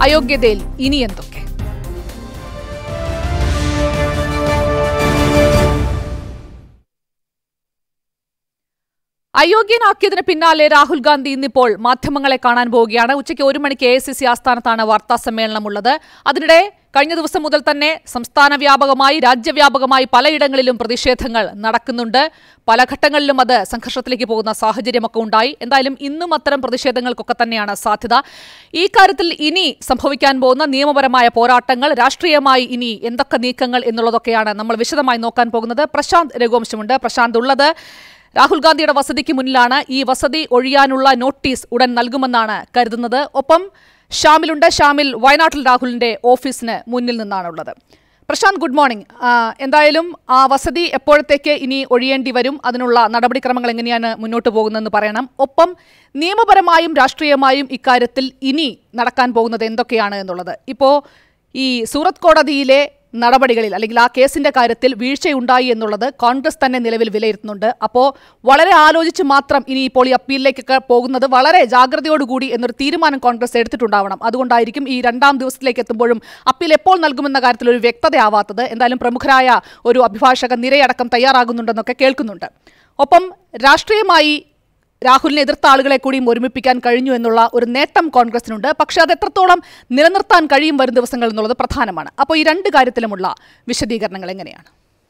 അയോഗ്യതയിൽ ഇനി എന്തൊക്കെ അയോഗ്യനാക്കിയതിന് പിന്നാലെ രാഹുൽ ഗാന്ധി ഇന്നിപ്പോൾ മാധ്യമങ്ങളെ കാണാൻ പോവുകയാണ് ഉച്ചയ്ക്ക് ഒരു മണിക്ക് എ സി സി ആസ്ഥാനത്താണ് വാർത്താ സമ്മേളനമുള്ളത് അതിനിടെ കഴിഞ്ഞ ദിവസം മുതൽ തന്നെ സംസ്ഥാന വ്യാപകമായി രാജ്യവ്യാപകമായി പലയിടങ്ങളിലും പ്രതിഷേധങ്ങൾ നടക്കുന്നുണ്ട് പല ഘട്ടങ്ങളിലും അത് സംഘർഷത്തിലേക്ക് പോകുന്ന സാഹചര്യമൊക്കെ ഉണ്ടായി എന്തായാലും ഇന്നും അത്തരം പ്രതിഷേധങ്ങൾക്കൊക്കെ തന്നെയാണ് സാധ്യത ഈ കാര്യത്തിൽ ഇനി സംഭവിക്കാൻ പോകുന്ന നിയമപരമായ പോരാട്ടങ്ങൾ രാഷ്ട്രീയമായി ഇനി എന്തൊക്കെ നീക്കങ്ങൾ എന്നുള്ളതൊക്കെയാണ് നമ്മൾ വിശദമായി നോക്കാൻ പോകുന്നത് പ്രശാന്ത് രഘുവംശമുണ്ട് പ്രശാന്ത് ഉള്ളത് രാഹുൽ ഗാന്ധിയുടെ വസതിക്ക് മുന്നിലാണ് ഈ വസതി ഒഴിയാനുള്ള നോട്ടീസ് ഉടൻ നൽകുമെന്നാണ് കരുതുന്നത് ഒപ്പം ഷാമിലുണ്ട് ഷാമിൽ വയനാട്ടിൽ രാഹുലിന്റെ ഓഫീസിന് മുന്നിൽ നിന്നാണുള്ളത് പ്രശാന്ത് ഗുഡ് മോർണിംഗ് ആ, എന്തായാലും ആ വസതി എപ്പോഴത്തേക്ക് ഇനി ഒഴിയേണ്ടി വരും അതിനുള്ള നടപടിക്രമങ്ങൾ എങ്ങനെയാണ് മുന്നോട്ട് പോകുന്നതെന്ന് പറയണം ഒപ്പം നിയമപരമായും രാഷ്ട്രീയമായും ഇക്കാര്യത്തിൽ ഇനി നടക്കാൻ പോകുന്നത് എന്തൊക്കെയാണ് എന്നുള്ളത് ഇപ്പോൾ ഈ സൂറത്ത് കോടതിയിലെ നടപടികളിൽ അല്ലെങ്കിൽ ആ കേസിന്റെ കാര്യത്തിൽ വീഴ്ചയുണ്ടായി എന്നുള്ളത് കോൺഗ്രസ് തന്നെ നിലവിൽ വിലയിരുത്തുന്നുണ്ട് അപ്പോൾ വളരെ ആലോചിച്ച് മാത്രം ഇനി ഇപ്പോൾ ഈ അപ്പീലിലേക്കൊക്കെ പോകുന്നത് വളരെ ജാഗ്രതയോടുകൂടി എന്നൊരു തീരുമാനം കോൺഗ്രസ് എടുത്തിട്ടുണ്ടാവണം അതുകൊണ്ടായിരിക്കും ഈ രണ്ടാം ദിവസത്തിലേക്ക് എത്തുമ്പോഴും അപ്പീൽ എപ്പോൾ നൽകുമെന്ന കാര്യത്തിൽ ഒരു വ്യക്തതയാവാത്തത് എന്തായാലും പ്രമുഖരായ ഒരു അഭിഭാഷക നിരയടക്കം തയ്യാറാകുന്നുണ്ടെന്നൊക്കെ കേൾക്കുന്നുണ്ട് ഒപ്പം രാഷ്ട്രീയമായി രാഹുലിനെ എതിർത്ത ആളുകളെ കൂടിയും ഒരുമിപ്പിക്കാൻ കഴിഞ്ഞു എന്നുള്ള ഒരു നേട്ടം കോൺഗ്രസിനുണ്ട് പക്ഷേ അത് എത്രത്തോളം നിലനിർത്താൻ കഴിയും വരും ദിവസങ്ങൾ എന്നുള്ളത് പ്രധാനമാണ് അപ്പോൾ ഈ രണ്ട് കാര്യത്തിലുമുള്ള വിശദീകരണങ്ങൾ എങ്ങനെയാണ്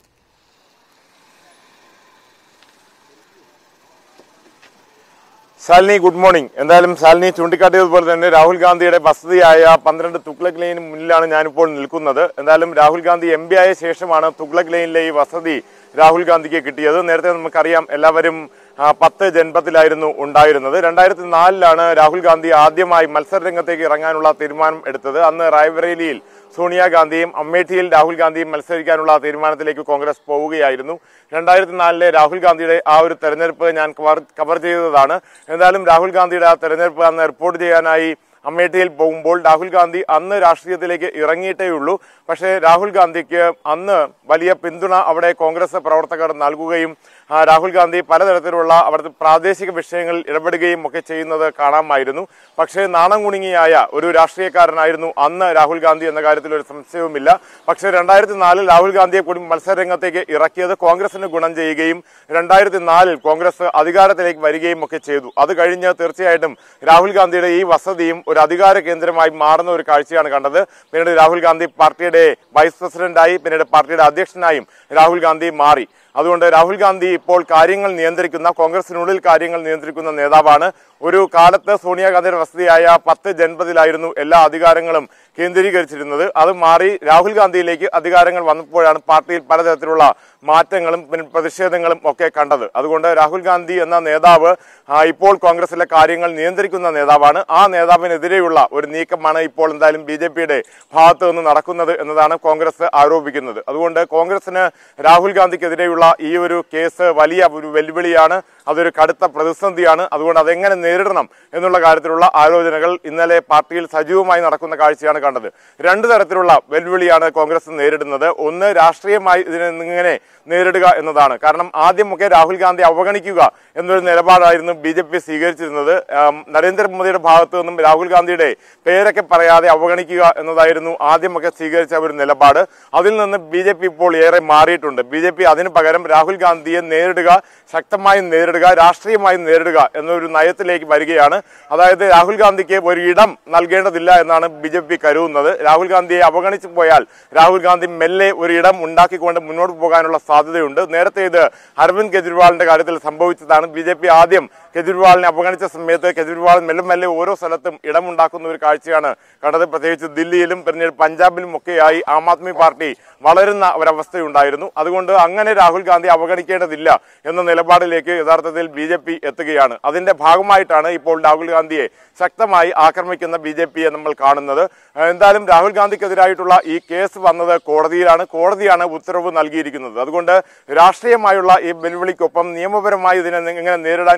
ശാലിനി ഗുഡ് മോർണിംഗ് എന്തായാലും ശാലിനി ചൂണ്ടിക്കാട്ടിയതുപോലെ തന്നെ രാഹുൽ ഗാന്ധിയുടെ വസതിയായ പന്ത്രണ്ട് തുഗ്ലക് ലൈനിന് മുന്നിലാണ് ഞാനിപ്പോൾ നിൽക്കുന്നത് എന്തായാലും രാഹുൽ ഗാന്ധി എം പി ആയ ശേഷമാണ് തുഗ്ലക് ലൈനിലെ ഈ വസതി രാഹുൽ ഗാന്ധിക്ക് കിട്ടിയത് നേരത്തെ നമുക്കറിയാം എല്ലാവരും ആ, പത്ത് ജൻപത്തിലായിരുന്നു ഉണ്ടായിരുന്നത് രണ്ടായിരത്തി നാലിലാണ് രാഹുൽ ഗാന്ധി ആദ്യമായി മത്സര രംഗത്തേക്ക് ഇറങ്ങാനുള്ള തീരുമാനം എടുത്തത് അന്ന് റായ്ബറേലിയിൽ സോണിയാഗാന്ധിയും അമേഠിയിൽ രാഹുൽ ഗാന്ധിയും മത്സരിക്കാനുള്ള തീരുമാനത്തിലേക്ക് കോൺഗ്രസ് പോവുകയായിരുന്നു രണ്ടായിരത്തി നാലിലെ രാഹുൽ ഗാന്ധിയുടെ ആ ഒരു തെരഞ്ഞെടുപ്പ് ഞാൻ കവർ കവർ ചെയ്തതാണ് എന്തായാലും രാഹുൽ ഗാന്ധിയുടെ ആ തെരഞ്ഞെടുപ്പ് അന്ന് റിപ്പോർട്ട് ചെയ്യാനായി അമേഠിയിൽ പോകുമ്പോൾ രാഹുൽ ഗാന്ധി അന്ന് രാഷ്ട്രീയത്തിലേക്ക് ഇറങ്ങിയിട്ടേയുള്ളൂ പക്ഷേ രാഹുൽ ഗാന്ധിക്ക് അന്ന് വലിയ പിന്തുണ അവിടെ കോൺഗ്രസ് പ്രവർത്തകർ നൽകുകയും ആ, രാഹുൽ ഗാന്ധി പലതരത്തിലുള്ള അവിടുത്തെ പ്രാദേശിക വിഷയങ്ങളിൽ ഇടപെടുകയും ഒക്കെ ചെയ്യുന്നത് കാണാമായിരുന്നു പക്ഷേ നാണം കുണുങ്ങിയായ ഒരു രാഷ്ട്രീയക്കാരനായിരുന്നു അന്ന് രാഹുൽ ഗാന്ധി എന്ന കാര്യത്തിൽ ഒരു സംശയവുമില്ല പക്ഷേ രണ്ടായിരത്തി നാലിൽ രാഹുൽ ഗാന്ധിയെ കൂടി മത്സരരംഗത്തേക്ക് ഇറക്കിയത് കോൺഗ്രസിന് ഗുണം ചെയ്യുകയും രണ്ടായിരത്തി നാലിൽ കോൺഗ്രസ് അധികാരത്തിലേക്ക് വരികയും ഒക്കെ ചെയ്തു അത് കഴിഞ്ഞ് തീർച്ചയായിട്ടും രാഹുൽ ഗാന്ധിയുടെ ഈ വസതിയും ഒരു അധികാര കേന്ദ്രമായി മാറുന്ന ഒരു കാഴ്ചയാണ് കണ്ടത് പിന്നീട് രാഹുൽ ഗാന്ധി പാർട്ടിയുടെ വൈസ് പ്രസിഡന്റായി പിന്നീട് പാർട്ടിയുടെ അധ്യക്ഷനായും രാഹുൽ ഗാന്ധി മാറി അതുകൊണ്ട് രാഹുൽ ഗാന്ധി ഇപ്പോൾ കാര്യങ്ങൾ നിയന്ത്രിക്കുന്ന കോൺഗ്രസിനുള്ളിൽ കാര്യങ്ങൾ നിയന്ത്രിക്കുന്ന നേതാവാണ് ഒരു കാലത്ത് സോണിയാഗാന്ധിയുടെ വസതിയായ പത്ത് ജൻപതിലായിരുന്നു എല്ലാ അധികാരങ്ങളും കേന്ദ്രീകരിച്ചിരുന്നത് അത് മാറി രാഹുൽ ഗാന്ധിയിലേക്ക് അധികാരങ്ങൾ വന്നപ്പോഴാണ് പാർട്ടിയിൽ പലതരത്തിലുള്ള മാറ്റങ്ങളും പിന്നെ പ്രതിഷേധങ്ങളും ഒക്കെ കണ്ടത് അതുകൊണ്ട് രാഹുൽ ഗാന്ധി എന്ന നേതാവ് ആ, ഇപ്പോൾ കോൺഗ്രസിലെ കാര്യങ്ങൾ നിയന്ത്രിക്കുന്ന നേതാവാണ് ആ നേതാവിനെതിരെയുള്ള ഒരു നീക്കമാണ് ഇപ്പോൾ എന്തായാലും ബി ജെ പിയുടെ ഭാഗത്ത് നിന്ന് നടക്കുന്നത് എന്നതാണ് കോൺഗ്രസ് ആരോപിക്കുന്നത് അതുകൊണ്ട് കോൺഗ്രസിന് രാഹുൽ ഗാന്ധിക്കെതിരെയുള്ള ഈ ഒരു കേസ് വലിയ ഒരു വെല്ലുവിളിയാണ് അതൊരു കടുത്ത പ്രതിസന്ധിയാണ് അതുകൊണ്ട് അതെങ്ങനെ നേരിടണം എന്നുള്ള കാര്യത്തിലുള്ള ആലോചനകൾ ഇന്നലെ പാർട്ടിയിൽ സജീവമായി നടക്കുന്ന കാഴ്ചയാണ് കണ്ടത് രണ്ട് തരത്തിലുള്ള വെല്ലുവിളിയാണ് കോൺഗ്രസ് നേരിടുന്നത് ഒന്ന് രാഷ്ട്രീയമായി ഇതിനെ ഇങ്ങനെ നേരിടുക എന്നതാണ് കാരണം ആദ്യമൊക്കെ രാഹുൽ ഗാന്ധി അവഗണിക്കുക എന്നൊരു നിലപാടായിരുന്നു ബി ജെ പി സ്വീകരിച്ചിരുന്നത് ആം, നരേന്ദ്രമോദിയുടെ ഭാഗത്തു നിന്നും രാഹുൽ ഗാന്ധിയുടെ പേരൊക്കെ പറയാതെ അവഗണിക്കുക എന്നതായിരുന്നു ആദ്യമൊക്കെ സ്വീകരിച്ച ഒരു നിലപാട് അതിൽ നിന്ന് ബി ജെ പി ഇപ്പോൾ ഏറെ മാറിയിട്ടുണ്ട് ബി ജെ പി അതിന് പകരം രാഹുൽ ഗാന്ധിയെ നേരിടുക ശക്തമായി നേരിടുക രാഷ്ട്രീയമായി നേരിടുക എന്നൊരു നയത്തിലേക്ക് വരികയാണ് അതായത് രാഹുൽ ഗാന്ധിക്ക് ഒരു ഇടം നൽകേണ്ടതില്ല എന്നാണ് ബി ജെ പി കരുതുന്നത് രാഹുൽ ഗാന്ധിയെ അവഗണിച്ചു പോയാൽ രാഹുൽ ഗാന്ധി മെല്ലെ ഒരു ഇടം ഉണ്ടാക്കിക്കൊണ്ട് മുന്നോട്ട് പോകാനുള്ള സാധ്യതയുണ്ട് നേരത്തെ ഇത് അരവിന്ദ് കെജ്രിവാളിന്റെ കാര്യത്തിൽ സംഭവിച്ചതാണ് ബി ജെ പി ആദ്യം കെജ്രിവാളിനെ അവഗണിച്ച സമയത്ത് കെജ്രിവാൾ മെല്ലെ മെല്ലെ ഓരോ സ്ഥലത്തും ഇടമുണ്ടാക്കുന്ന ഒരു കാഴ്ചയാണ് കണ്ടത് പ്രത്യേകിച്ച് ദില്ലിയിലും പിന്നീട് പഞ്ചാബിലും ഒക്കെയായി ആം ആദ്മി പാർട്ടി വളരുന്ന ഒരവസ്ഥയുണ്ടായിരുന്നു അതുകൊണ്ട് അങ്ങനെ രാഹുൽ ഗാന്ധി അവഗണിക്കേണ്ടതില്ല എന്ന നിലപാടിലേക്ക് യഥാർത്ഥത്തിൽ ബി ജെ പി എത്തുകയാണ് അതിന്റെ ഭാഗമായിട്ടാണ് ഇപ്പോൾ രാഹുൽ ഗാന്ധിയെ ശക്തമായി ആക്രമിക്കുന്ന ബി ജെ പിയെ നമ്മൾ കാണുന്നത് ഏഹ് എന്തായാലും രാഹുൽ ഗാന്ധിക്കെതിരായിട്ടുള്ള ഈ കേസ് വന്നത് കോടതിയിലാണ് കോടതിയാണ് ഉത്തരവ് നൽകിയിരിക്കുന്നത് അതുകൊണ്ട് രാഷ്ട്രീയമായുള്ള ഈ വെല്ലുവിളിക്കൊപ്പം നിയമപരമായി ഇതിനെ എങ്ങനെ നേരിടാൻ കഴിയും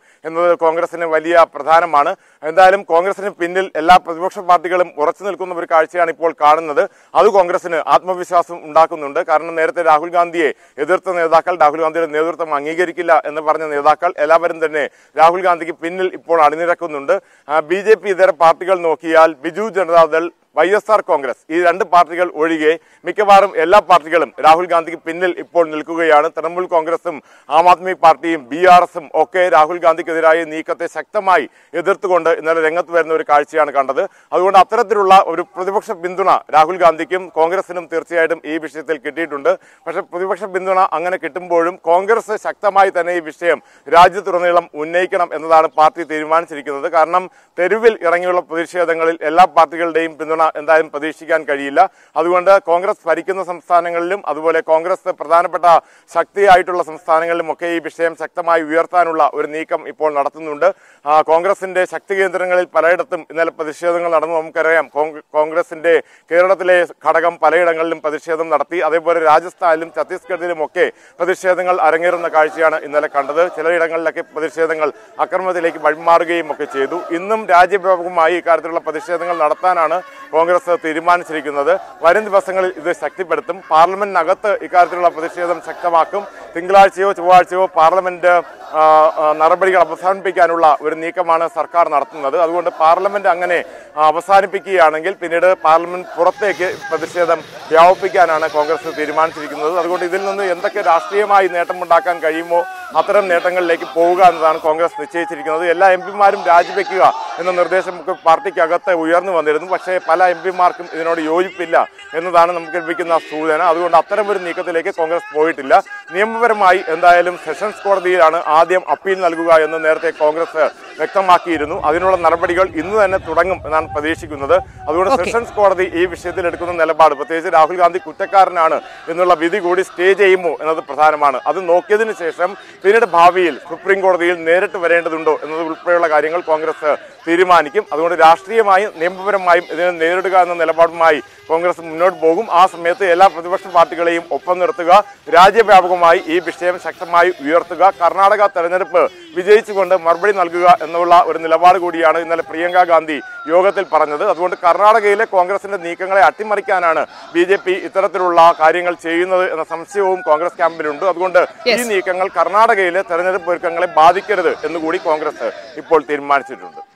എന്നത് കോൺഗ്രസിന് വലിയ പ്രധാനമാണ് എന്തായാലും കോൺഗ്രസിന് പിന്നിൽ എല്ലാ പ്രതിപക്ഷ പാർട്ടികളും ഉറച്ചു നിൽക്കുന്ന ഒരു കാഴ്ചയാണ് ഇപ്പോൾ കാണുന്നത് അത് കോൺഗ്രസിന് ആത്മവിശ്വാസം ഉണ്ടാക്കുന്നുണ്ട് കാരണം നേരത്തെ രാഹുൽ ഗാന്ധിയെ എതിർത്ത നേതാക്കൾ രാഹുൽ ഗാന്ധിയുടെ നേതൃത്വം അംഗീകരിക്കില്ല എന്ന് പറഞ്ഞ നേതാക്കൾ എല്ലാവരും തന്നെ രാഹുൽ ഗാന്ധിക്ക് പിന്നിൽ ഇപ്പോൾ അണിനിരക്കുന്നുണ്ട് ബി ജെ പി ഇതര പാർട്ടികൾ നോക്കിയാൽ Biju Janata Dal Y S R Congress ഈ രണ്ട് പാർട്ടികൾ ഒഴികെ മിക്കവാറും എല്ലാ പാർട്ടികളും രാഹുൽ ഗാന്ധിക്ക് പിന്നിൽ ഇപ്പോൾ നിൽക്കുകയാണ് തൃണമൂൽ കോൺഗ്രസും ആം ആദ്മി പാർട്ടിയും ബി ആർ എസും ഒക്കെ രാഹുൽ ഗാന്ധിക്കെതിരായ നീക്കത്തെ ശക്തമായി എതിർത്തുകൊണ്ട് ഇന്നലെ രംഗത്ത് വരുന്ന ഒരു കാഴ്ചയാണ് കണ്ടത് അതുകൊണ്ട് അത്തരത്തിലുള്ള ഒരു പ്രതിപക്ഷ പിന്തുണ രാഹുൽ ഗാന്ധിക്കും കോൺഗ്രസിനും തീർച്ചയായിട്ടും ഈ വിഷയത്തിൽ കിട്ടിയിട്ടുണ്ട് പക്ഷെ പ്രതിപക്ഷ പിന്തുണ അങ്ങനെ കിട്ടുമ്പോഴും കോൺഗ്രസ് ശക്തമായി തന്നെ ഈ വിഷയം രാജ്യത്തുടനീളം ഉന്നയിക്കണം എന്നതാണ് പാർട്ടി തീരുമാനിച്ചിരിക്കുന്നത് കാരണം തെരുവിൽ ഇറങ്ങിയുള്ള പ്രതിഷേധങ്ങളിൽ എല്ലാ പാർട്ടികളുടെയും പിന്തുണ എന്തായാലും പ്രതീക്ഷിക്കാൻ കഴിയില്ല അതുകൊണ്ട് കോൺഗ്രസ് ഭരിക്കുന്ന സംസ്ഥാനങ്ങളിലും അതുപോലെ കോൺഗ്രസ് പ്രധാനപ്പെട്ട ശക്തിയായിട്ടുള്ള സംസ്ഥാനങ്ങളിലും ഒക്കെ ഈ വിഷയം ശക്തമായി ഉയർത്താനുള്ള ഒരു നീക്കം ഇപ്പോൾ നടത്തുന്നുണ്ട് ആ, കോൺഗ്രസിന്റെ ശക്തി കേന്ദ്രങ്ങളിൽ പലയിടത്തും ഇന്നലെ പ്രതിഷേധങ്ങൾ നടന്നു നമുക്കറിയാം കോൺഗ്ര- കോൺഗ്രസിന്റെ കേരളത്തിലെ ഘടകം പലയിടങ്ങളിലും പ്രതിഷേധം നടത്തി അതേപോലെ രാജസ്ഥാനിലും ഛത്തീസ്ഗഡിലും ഒക്കെ പ്രതിഷേധങ്ങൾ അരങ്ങേറുന്ന കാഴ്ചയാണ് ഇന്നലെ കണ്ടത് ചിലയിടങ്ങളിലൊക്കെ പ്രതിഷേധങ്ങൾ അക്രമത്തിലേക്ക് വഴിമാറുകയും ഒക്കെ ചെയ്തു ഇന്നും രാജ്യവ്യാപകമായി ഇക്കാര്യത്തിലുള്ള പ്രതിഷേധങ്ങൾ നടത്താനാണ് കോൺഗ്രസ് തീരുമാനിച്ചിരിക്കുന്നത് വരും ദിവസങ്ങളിൽ ഇത് ശക്തിപ്പെടുത്തും പാർലമെന്റിനകത്ത് ഇക്കാര്യത്തിലുള്ള പ്രതിഷേധം ശക്തമാക്കും തിങ്കളാഴ്ചയോ ചൊവ്വാഴ്ചയോ പാർലമെന്റ് ആ, ആ, നടപടികൾ അവസാനിപ്പിക്കാനുള്ള ഒരു നീക്കമാണ് സർക്കാർ നടത്തുന്നത് അതുകൊണ്ട് പാർലമെന്റ് അങ്ങനെ ആ, അവസാനിപ്പിക്കുകയാണെങ്കിൽ പിന്നീട് പാർലമെന്റ് പുറത്തേക്ക് പ്രതിഷേധം വ്യാപിപ്പിക്കാനാണ് കോൺഗ്രസ് തീരുമാനിച്ചിരിക്കുന്നത് അതുകൊണ്ട് ഇതിൽ നിന്ന് എന്തൊക്കെ രാഷ്ട്രീയമായി നേട്ടമുണ്ടാക്കാൻ കഴിയുമോ അത്തരം നേട്ടങ്ങളിലേക്ക് പോവുക എന്നതാണ് കോൺഗ്രസ് നിശ്ചയിച്ചിരിക്കുന്നത് എല്ലാ എം പിമാരും രാജിവെക്കുക എന്ന നിർദ്ദേശം ഒക്കെ പാർട്ടിക്കകത്ത് ഉയർന്നു വന്നിരുന്നു പക്ഷേ പല എം പിമാർക്കും ഇതിനോട് യോജിപ്പില്ല എന്നതാണ് നമുക്ക് ലഭിക്കുന്ന സൂചന അതുകൊണ്ട് അത്തരം ഒരു നീക്കത്തിലേക്ക് കോൺഗ്രസ് പോയിട്ടില്ല നിയമപരമായി എന്തായാലും സെഷൻസ് കോടതിയിലാണ് ആദ്യം അപ്പീൽ നൽകുക എന്ന് നേരത്തെ കോൺഗ്രസ് വ്യക്തമാക്കിയിരുന്നു അതിനുള്ള നടപടികൾ ഇന്ന് തന്നെ തുടങ്ങും എന്നാണ് പ്രതീക്ഷിക്കുന്നത് അതുകൊണ്ട് Okay. സെഷൻസ് കോടതി ഈ വിഷയത്തിൽ എടുക്കുന്ന നിലപാട് പ്രത്യേകിച്ച് രാഹുൽ ഗാന്ധി കുറ്റക്കാരനാണ് എന്നുള്ള വിധി കൂടി സ്റ്റേ ചെയ്യുമോ എന്നത് പ്രധാനമാണ് അത് നോക്കിയതിനു ശേഷം പിന്നീട് ഭാവിയിൽ സുപ്രീം കോടതിയിൽ നേരിട്ട് വരേണ്ടതുണ്ടോ എന്നത് ഉൾപ്പെടെയുള്ള കാര്യങ്ങൾ കോൺഗ്രസ് തീരുമാനിക്കും അതുകൊണ്ട് രാഷ്ട്രീയമായും നിയമപരമായും ഇതിനെ നേരിടുക എന്ന നിലപാടുമായി കോൺഗ്രസ് മുന്നോട്ട് പോകും ആ സമയത്ത് എല്ലാ പ്രതിപക്ഷ പാർട്ടികളെയും ഒപ്പം നിർത്തുക രാജ്യവ്യാപകമായി ഈ വിഷയം ശക്തമായി ഉയർത്തുക കർണാടക തെരഞ്ഞെടുപ്പ് വിജയിച്ചുകൊണ്ട് മറുപടി നൽകുക എന്നുള്ള ഒരു നിലപാട് കൂടിയാണ് ഇന്നലെ പ്രിയങ്ക ഗാന്ധി യോഗത്തിൽ പറഞ്ഞത് അതുകൊണ്ട് കർണാടകയിലെ കോൺഗ്രസിന്റെ നീക്കങ്ങളെ അട്ടിമറിക്കാനാണ് ബി ജെ പി ഇത്തരത്തിലുള്ള കാര്യങ്ങൾ ചെയ്യുന്നത് എന്ന സംശയവും കോൺഗ്രസ് ക്യാമ്പിലുണ്ട് അതുകൊണ്ട് ഈ Yes. നീക്കങ്ങൾ കർണാടകയിലെ തെരഞ്ഞെടുപ്പ് ഒരുക്കങ്ങളെ ബാധിക്കരുത് എന്നുകൂടി കോൺഗ്രസ് ഇപ്പോൾ തീരുമാനിച്ചിട്ടുണ്ട്